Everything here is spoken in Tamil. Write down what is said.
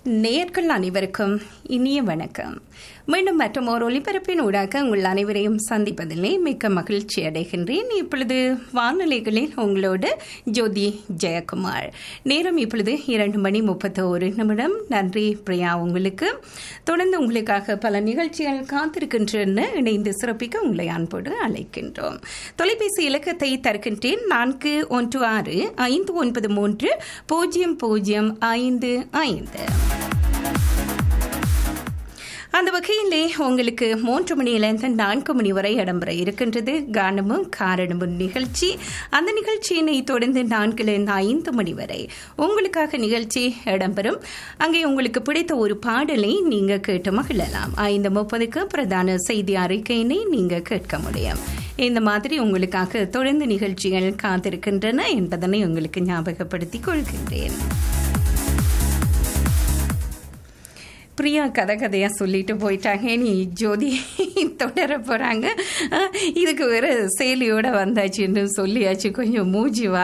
நேயர்கள் அனைவருக்கும் இனிய வணக்கம் மீண்டும் மற்றும் ஒரு ஒளிபரப்பின் ஊடாக உங்கள் அனைவரையும் சந்திப்பதிலே மிக்க மகிழ்ச்சி அடைகின்றேன் இப்பொழுது வானொலிகளில் உங்களோடு ஜோதி ஜெயக்குமார் நேரம் இப்பொழுது இரண்டு மணி முப்பத்தி ஒரு நிமிடம் நன்றி பிரியா உங்களுக்கு தொடர்ந்து உங்களுக்காக பல நிகழ்ச்சிகள் காத்திருக்கின்றன இணைந்து சிறப்பிக்க உங்களை அன்போடு அழைக்கின்றோம் தொலைபேசி இலக்கத்தை தருகின்றேன் நான்கு ஒன்று ஆறு ஐந்து ஒன்பது மூன்று பூஜ்ஜியம் பூஜ்ஜியம் ஐந்து ஐந்து அந்த வகையிலே உங்களுக்கு மூன்று மணியிலிருந்து நான்கு மணி வரை இடம்பெற இருக்கின்றது கானமும் காரணமும் நிகழ்ச்சி அந்த நிகழ்ச்சியினை தொடர்ந்து நான்கிலிருந்து ஐந்து மணி வரை உங்களுக்காக நிகழ்ச்சி இடம்பெறும் அங்கே உங்களுக்கு பிடித்த ஒரு பாடலை நீங்க கேட்டு மகிழலாம் ஐந்து முப்பதுக்கு பிரதான செய்தி அறிக்கையினை நீங்க கேட்க முடியும் இந்த மாதிரி உங்களுக்காக தொடர்ந்து நிகழ்ச்சிகள் காத்திருக்கின்றன என்பதனை உங்களுக்கு ஞாபகப்படுத்திக் கொள்கின்றேன் பிரியா கதை கதையாக சொல்லிட்டு போயிட்டாங்க நீ ஜோதி தொடர போகிறாங்க இதுக்கு வேறு சேலியோட வந்தாச்சுன்னு சொல்லியாச்சு கொஞ்சம் மூஞ்சி